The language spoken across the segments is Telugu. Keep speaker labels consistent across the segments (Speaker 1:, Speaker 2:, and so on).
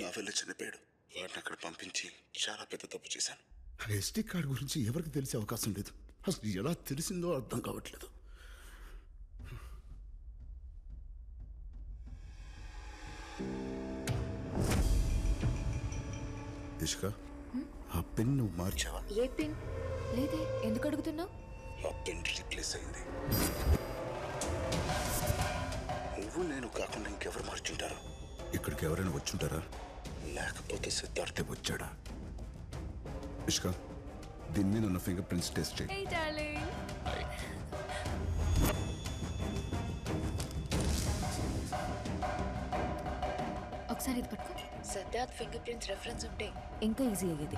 Speaker 1: నా వెళ్ళి చనిపోయాడు వాడిని అక్కడ పంపించి చాలా పెద్ద తప్పు చేశాను
Speaker 2: ఆ ఎస్టీ కార్డు గురించి ఎవరికి తెలిసే అవకాశం లేదు అసలు ఎలా తెలిసిందో అర్థం కావట్లేదు ఇష్క ఆ పెన్ నువ్వు మార్చావా
Speaker 3: ఏ పిన్ లేదే ఎందుకు అడుగుతున్నావు
Speaker 1: ఆ పెన్ రీప్లేస్ అయింది నువ్వు నేను కాకుండా ఇంకెవరు మార్చుంటారు
Speaker 2: ఇక్కడికి ఎవరైనా వచ్చుంటారా
Speaker 1: లేకపోతే సిద్ధార్థే
Speaker 2: వచ్చాడా ఇష్క దీని మీద ఉన్న ఫింగర్ ప్రింట్స్ టెస్ట్ చేయి
Speaker 3: Hey darling ఒకసారి ఇది పట్టుకో సిద్ధార్థ్ ఫింగర్ ప్రింట్స్ రెఫరెన్స్ ఉంటే ఇంకా ఈజీ అయ్యేది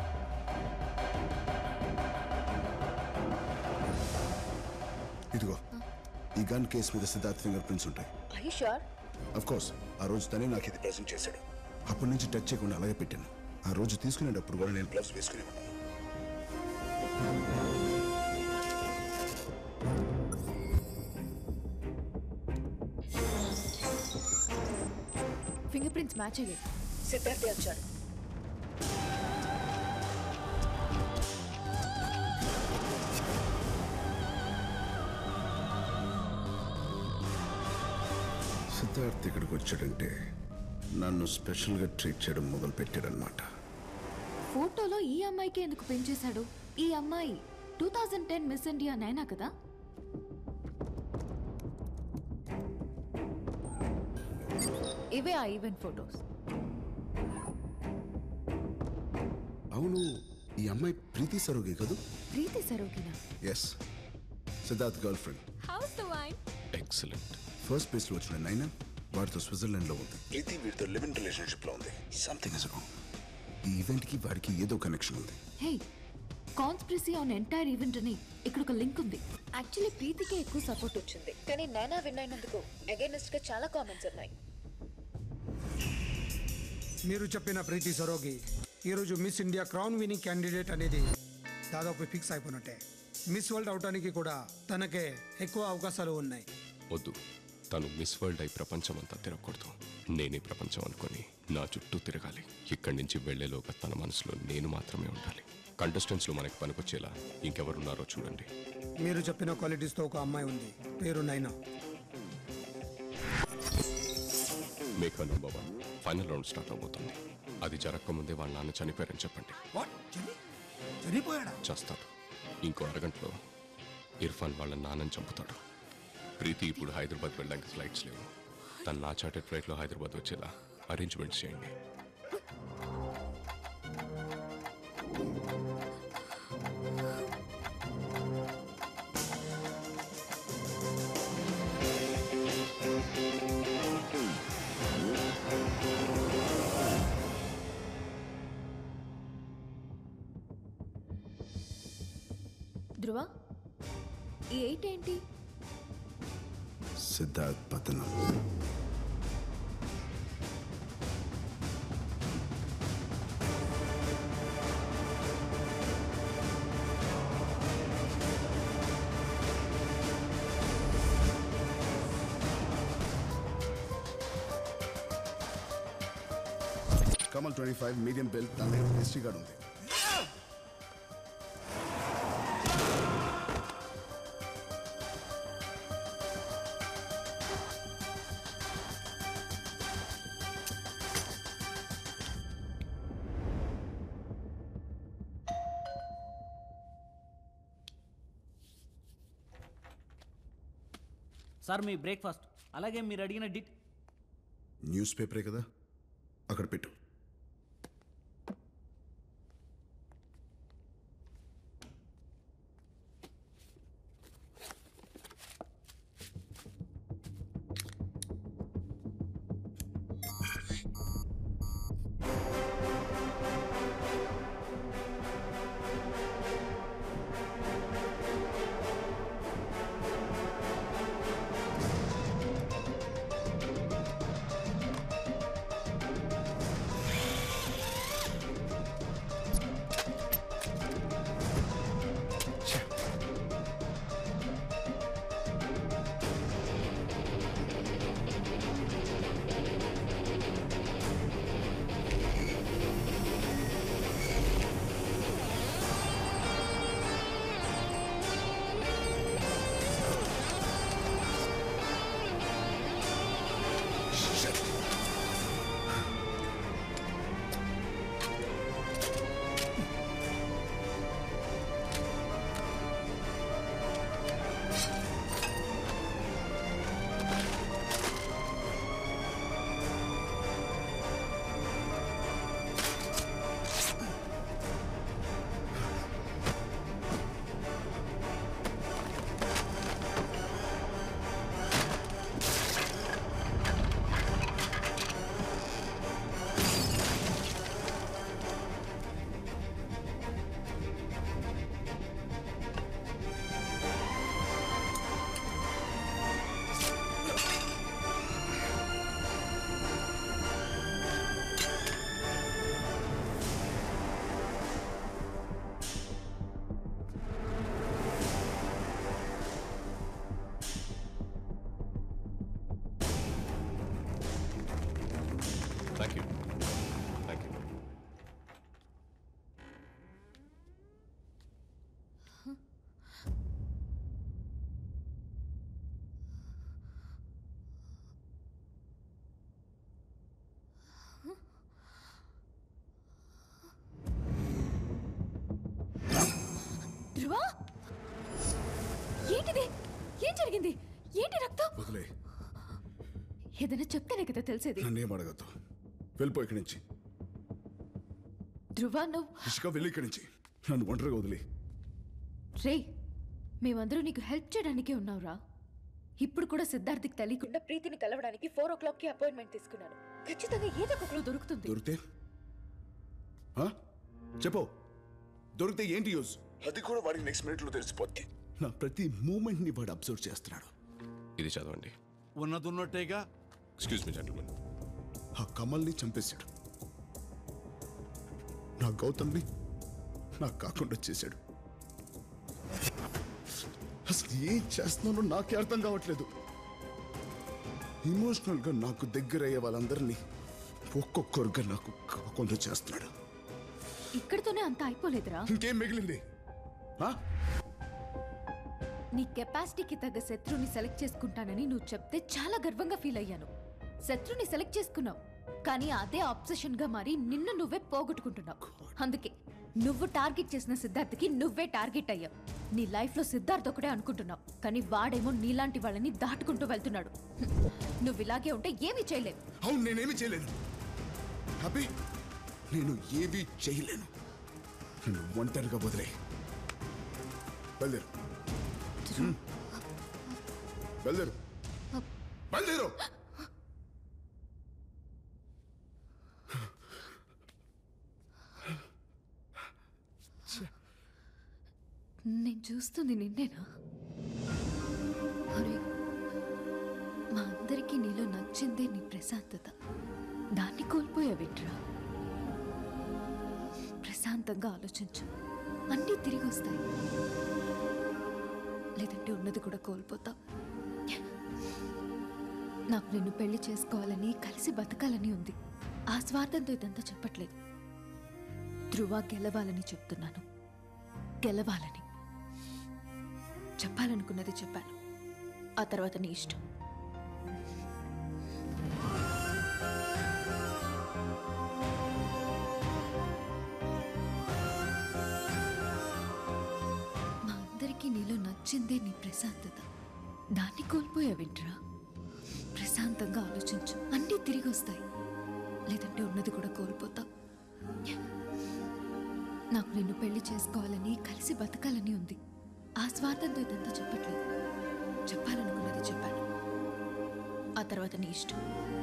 Speaker 2: ఇదిగో ఈ గన్ కేసు మీద సిద్ధార్థ్ ఫింగర్ ప్రింట్స్ ఉంటాయి
Speaker 3: ఐ షూర్
Speaker 2: అఫ్ కోర్స్ ఆ రోజు తనే నాకు ఇది
Speaker 1: ప్రజెంట్ చేశాడు
Speaker 2: అప్పటి నుంచి టచ్ చేయకుండా అలాగే పెట్టాను ఆ రోజు తీసుకునేటప్పుడు కూడా నేను
Speaker 1: గ్లవ్స్ వేసుకుని ఉన్నాను
Speaker 3: ఫింగర్ ప్రింట్స్ మ్యాచ్ అయ్యాయి సిద్ధార్థే వచ్చాడు
Speaker 2: సిద్ధార్థ్ ఇక్కడికి వచ్చాడంటే నన్ను స్పెషల్గా ట్రీట్ చేయడం మొదలు పెట్టాడనమాట
Speaker 3: ఫోటోలో ఈ అమ్మాయికి ఎందుకు పెంచేశాడు ఈ అమ్మాయి two thousand ten Miss India Naina కదా ఇవే ఆ ఈవెంట్ ఫొటోస్
Speaker 2: అవును ఈ అమ్మాయి ప్రీతి సరోగే కదూ
Speaker 3: ప్రీతి సరోగినా
Speaker 2: yes Siddharth girlfriend
Speaker 3: how's the wine
Speaker 4: excellent
Speaker 2: first ప్లేస్లో వచ్చిన నైనా వాడితో స్విట్జర్లాండ్లో ఉంది
Speaker 1: ప్రీతి వీడితో లివ్ ఇన్ రిలేషన్షిప్ లో ఉంది
Speaker 2: సంథింగ్ ఇస్ రాంగ్ ఈ ఈవెంట్కి వాడికి ఏదో కనెక్షన్ ఉంది
Speaker 3: hey conspiracy on entire event అని ఇక్కడ ఒక లింక్ ఉంది యాక్చువల్లీ ప్రీతికే ఎక్కువ సపోర్ట్ వచ్చింది కానీ నైనా విన్ అయినందుకు అగైనెస్ట్ గా చాలా కామెంట్స్ ఉన్నాయి
Speaker 5: మీరు చెప్పిన ప్రీతి సరోగి ఈరోజు Miss India crown winning candidate అనేది దాదాపు ఫిక్స్ అయిపోయినట్టే మిస్ వరల్డ్ అవటానికి కూడా తనకే ఎక్కువ అవకాశాలు ఉన్నాయి
Speaker 4: వద్దు తను మిస్ వరల్డ్ అయి ప్రపంచం అంతా తిరగకూడదు నేనే ప్రపంచం అనుకొని నా చుట్టూ తిరగాలి ఇక్కడి నుంచి వెళ్లేలోగా తన మనసులో నేను మాత్రమే ఉండాలి కంటెస్టెంట్స్ లో మనకి పనికొచ్చేలా ఇంకెవరున్నారో చూడండి
Speaker 5: మీరు చెప్పిన క్వాలిటీస్తో ఒక అమ్మాయి ఉంది పేరు నైనా
Speaker 4: మేక number one final round start అవబోతుంది అది జరగకముందే వాళ్ళ నాన్న చనిపోయారని చెప్పండి
Speaker 5: చనిపోయాడా
Speaker 4: చేస్తాడు ఇంకో అరగంటలో ఇర్ఫాన్ వాళ్ళ నాన్నని చంపుతాడు ప్రీతి ఇప్పుడు హైదరాబాద్ వెళ్ళడానికి ఫ్లైట్స్ లేవు తను నా చార్టెడ్ ఫ్లైట్లో హైదరాబాద్ వచ్చేలా అరేంజ్మెంట్స్ చేయండి
Speaker 3: ధ్రువ ఈ ఎయిట్ ఏంటి
Speaker 2: సిద్ధార్థ్ పతనం Kamal twenty five medium belt తన దగ్గర హిస్టరీ కార్డ్ ఉంది
Speaker 6: సార్ మీ బ్రేక్ఫాస్ట్ అలాగే మీరు అడిగిన డిట్
Speaker 2: న్యూస్ పేపరే కదా అక్కడ పెట్టు
Speaker 3: ధ్రువ ఏంటిది ఏం జరిగింది ఏంటి రక్తం
Speaker 2: వదిలే
Speaker 3: ఏదైనా చెప్తేనే కదా తెలిసేది
Speaker 2: నన్నేం అడగద్దు వెళ్ళిపో ఇక్కడి నుంచి
Speaker 3: ధ్రువ నువ్వు
Speaker 2: ఇసుక వెళ్ళి ఇక్కడి నుంచి నన్ను ఒంటరిగా వదిలే
Speaker 3: రే మేమందరూ నీకు హెల్ప్ చేయడానికే ఉన్నావురా ఇప్పుడు కూడా సిద్ధార్థికి తెలియకుండా ప్రీతిని కలవడానికి ఫోర్ ఓ క్లాక్ కి అపాయింట్మెంట్ తీసుకున్నాను ఖచ్చితంగా ఏదో ఒక క్లూ దొరుకుతుంది
Speaker 2: దొరికితే ఆ? చెప్పు దొరికితే ఏంటి యూజ్
Speaker 1: అది కూడా వాడికి నెక్స్ట్ మినిట్లో తెలిసిపోద్ది
Speaker 2: నా ప్రతి మూమెంట్ ని వాడు అబ్జర్వ్ చేస్తున్నాడు
Speaker 4: ఇది చదవండి
Speaker 7: ఉన్నదున్నట్టేగా
Speaker 4: ఎక్స్క్యూజ్ మీ జెంటల్మెన్
Speaker 2: ఆ కమల్ని చంపేశాడు నా గౌతమ్ని నాకు కాకుండా చేశాడు అసలు ఏం చేస్తున్నానో నాకే అర్థం కావట్లేదు ఎమోషనల్ గా నాకు దగ్గర అయ్యే వాళ్ళందరినీ ఒక్కొక్కరుగా నాకు కాకుండా చేస్తున్నాడు
Speaker 3: ఇక్కడితోనే అంత అయిపోలేదురా
Speaker 2: ఇంకేం మిగిలింది ఆ?
Speaker 3: నీ కెపాసిటీకి తగ్గ శత్రువుని సెలెక్ట్ చేసుకుంటానని నువ్వు చెప్తే చాలా గర్వంగా ఫీల్ అయ్యాను శత్రుని సెలెక్ట్ చేసుకున్నావు కానీ అదే ఆబ్సెషన్ గా మారి నిన్ను నువ్వే పోగొట్టుకుంటున్నావు అందుకే నువ్వు టార్గెట్ చేసిన సిద్ధార్థకి నువ్వే టార్గెట్ అయ్యావు నీ లైఫ్ లో సిద్ధార్థ్ ఒకటే అనుకుంటున్నావు కానీ వాడేమో నీలాంటి వాళ్ళని దాటుకుంటూ వెళ్తున్నాడు హ్మ్. నువ్వు ఇలాగే ఉంటే ఏమీ చేయలేవు
Speaker 2: అవును నేనేమి చేయలేను హ్యాపీ నేను ఏమీ చేయలేను నన్ను ఒంటరిగా వదిలే బయలుదేరు హ్మ్. బయలుదేరు బయలుదేరు
Speaker 3: నేను చూస్తుంది నిన్నేనా అరే మా అందరికీ నీలో నచ్చిందే నీ ప్రశాంతత దాన్ని కోల్పోయావిట్రా ప్రశాంతంగా ఆలోచించు అన్నీ తిరిగి వస్తాయి లేదంటే ఉన్నది కూడా కోల్పోతావు నాకు నిన్ను పెళ్లి చేసుకోవాలని కలిసి బతకాలని ఉంది ఆ స్వార్థంతో ఇదంతా చెప్పట్లేదు ధృవ గెలవాలని చెప్తున్నాను గెలవాలని చెప్పాలనుకున్నది చెప్పాను ఆ తర్వాత నీ ఇష్టం మా అందరికీ నీలో నచ్చిందే నీ ప్రశాంతత దాన్ని కోల్పోయావింట్రా ప్రశాంతంగా ఆలోచించు అన్నీ తిరిగి వస్తాయి లేదంటే ఉన్నది కూడా కోల్పోతావు నాకు నిన్ను పెళ్లి చేసుకోవాలని కలిసి బతకాలని ఉంది ఆ స్వార్థంతో ఇదంతా చెప్పట్లేదు చెప్పాలనుకున్నది చెప్పాను ఆ తర్వాత నీ ఇష్టం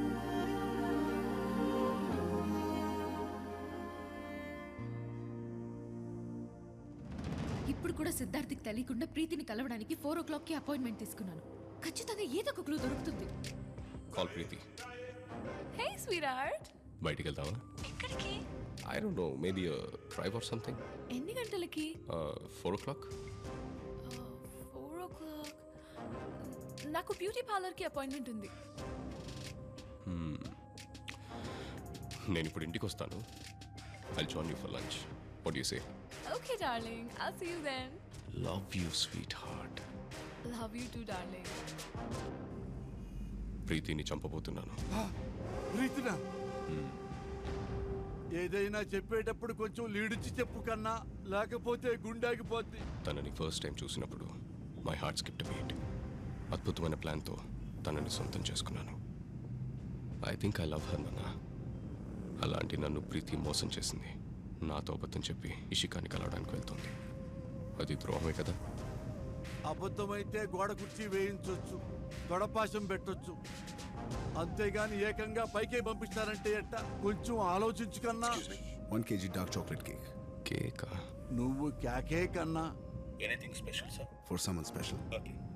Speaker 3: ఇప్పుడు కూడా సిద్ధార్థికి తెలియకుండా ప్రీతిని కలవడానికి ఫోర్ ఓ క్లాక్కి అపాయింట్మెంట్ తీసుకున్నాను ఖచ్చితంగా ఏదో ఒక క్లూ దొరుకుతుంది
Speaker 4: కాల్ ప్రీతి
Speaker 8: హే స్వీరార్ట్
Speaker 4: బయటికి వెళ్తావా
Speaker 8: ఎక్కడికి
Speaker 4: I don't know maybe drive or something
Speaker 8: ఎన్ని గంటలకి
Speaker 4: four o'clock
Speaker 8: four o'clock నాకు బ్యూటీ పార్లర్కి అపాయింట్మెంట్ ఉంది
Speaker 4: నేను ఇప్పుడు ఇంటికి వస్తాను I join you for lunch what you say
Speaker 8: okay darling I see you then
Speaker 4: love you sweetheart
Speaker 8: love you too darling
Speaker 4: ప్రీతిని చంపబోతున్నాను
Speaker 7: రీతినా ఏదైనా చెప్పేటప్పుడు కొంచెం లీడిచ్చి చెప్పు కన్నా లేకపోతే గుండాగిపోద్ది
Speaker 4: తనని ఫస్ట్ టైం చూసినప్పుడు మై హార్ట్ స్కిప్ట్ బీట్ అద్భుతమైన ప్లాన్తో తనని సొంతం చేసుకున్నాను I think I love her నాన్న అలాంటి నన్ను ప్రీతి మోసం చేసింది నాతో అబద్ధం చెప్పి ఇషికాని కలవడానికి వెళ్తుంది అది ద్రోహమే కదా
Speaker 7: అబద్ధమైతే గోడ కుర్చీ వేయించవచ్చు తొడపాశం పెట్టొచ్చు అంతేగాని ఏకంగా పైకే పంపిస్తారంటే ఎట్ట కొంచెం ఆలోచించు కన్నా
Speaker 2: one KG dark chocolate cake
Speaker 4: కేకా
Speaker 7: నువ్వు క్యాకే కన్నా
Speaker 1: anything special sir
Speaker 2: for someone special
Speaker 1: okay